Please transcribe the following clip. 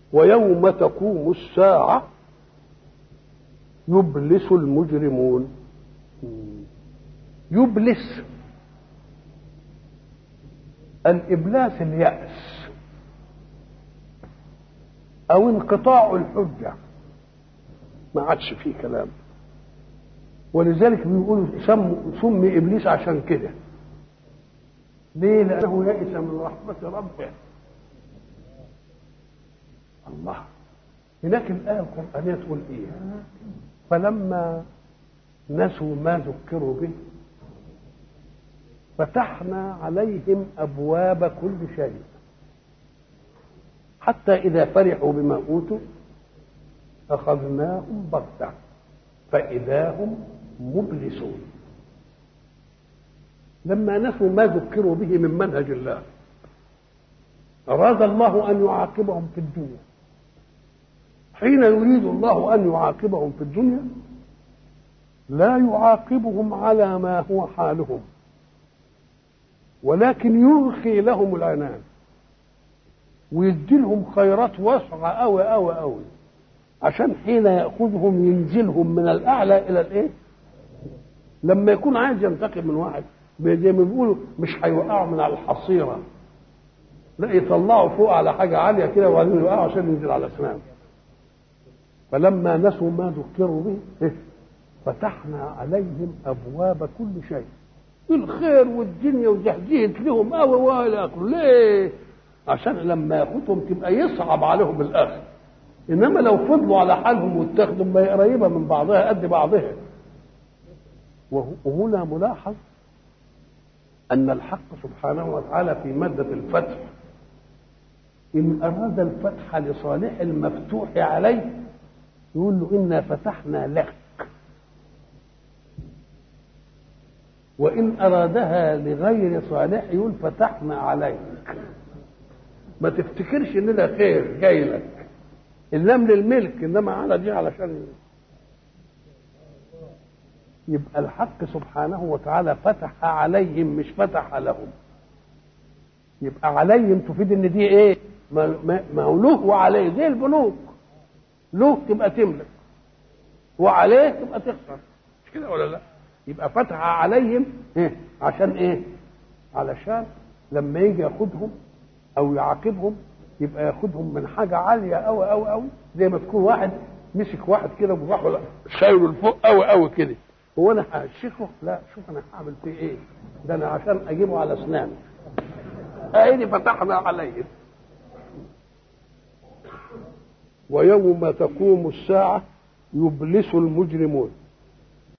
ويوم تقوم الساعة يبلس المجرمون يبلس الإبلاس اليأس أو انقطاع الحجة ما عادش فيه كلام ولذلك بيقولوا سموا سمي إبليس عشان كده ليه؟ لأنه يئس من رحمة ربه الله هناك الآية القرآنية تقول إيه؟ فلما نسوا ما ذكروا به فتحنا عليهم أبواب كل شيء حتى إذا فرحوا بما أوتوا أخذناهم بغتة فإذا هم مبلسون لما نسوا ما ذكروا به من منهج الله أراد الله أن يعاقبهم في الدنيا حين يريد الله أن يعاقبهم في الدنيا لا يعاقبهم على ما هو حالهم ولكن يرخي لهم العنان ويدي لهم خيرات واسعة أوي أوي أوي عشان حين يأخذهم ينزلهم من الأعلى إلى الإيه؟ لما يكون عايز ينتقم من واحد زي ما بيقولوا مش هيوقعوا من على الحصيرة لا يطلعوا فوق على حاجة عالية كده وبعدين يوقعوا عشان ينزل على أسنان فلما نسوا ما ذكروا به فتحنا عليهم أبواب كل شيء الخير والدنيا وزهزهت لهم قوي والى اخره ليه؟ عشان لما ياخدهم تبقى يصعب عليهم الاخر انما لو فضلوا على حالهم واتخذوا ما هي قريبه من بعضها قد بعضها وهنا ملاحظ ان الحق سبحانه وتعالى في ماده الفتح ان اراد الفتح لصالح المفتوح عليه يقول له انا فتحنا لك وإن أرادها لغير صالح يقول فتحنا عليك ما تفتكرش إن ده خير جاي لك اللام للملك إنما على دي علشان يبقى الحق سبحانه وتعالى فتح عليهم مش فتح لهم يبقى عليهم تفيد ان دي ايه ما هو له وعليه زي البنوك له تبقى تملك وعليه تبقى تخسر مش كده ولا لا يبقى فتح عليهم إيه؟ عشان ايه علشان لما يجي ياخدهم او يعاقبهم يبقى ياخدهم من حاجه عاليه قوي قوي قوي زي ما تكون واحد مسك واحد كده وراح شايله لفوق قوي قوي كده هو انا هشيكه لا شوف انا هعمل فيه ايه ده انا عشان اجيبه على اسناني عيني فتحنا عليهم ويوم تقوم الساعه يبلس المجرمون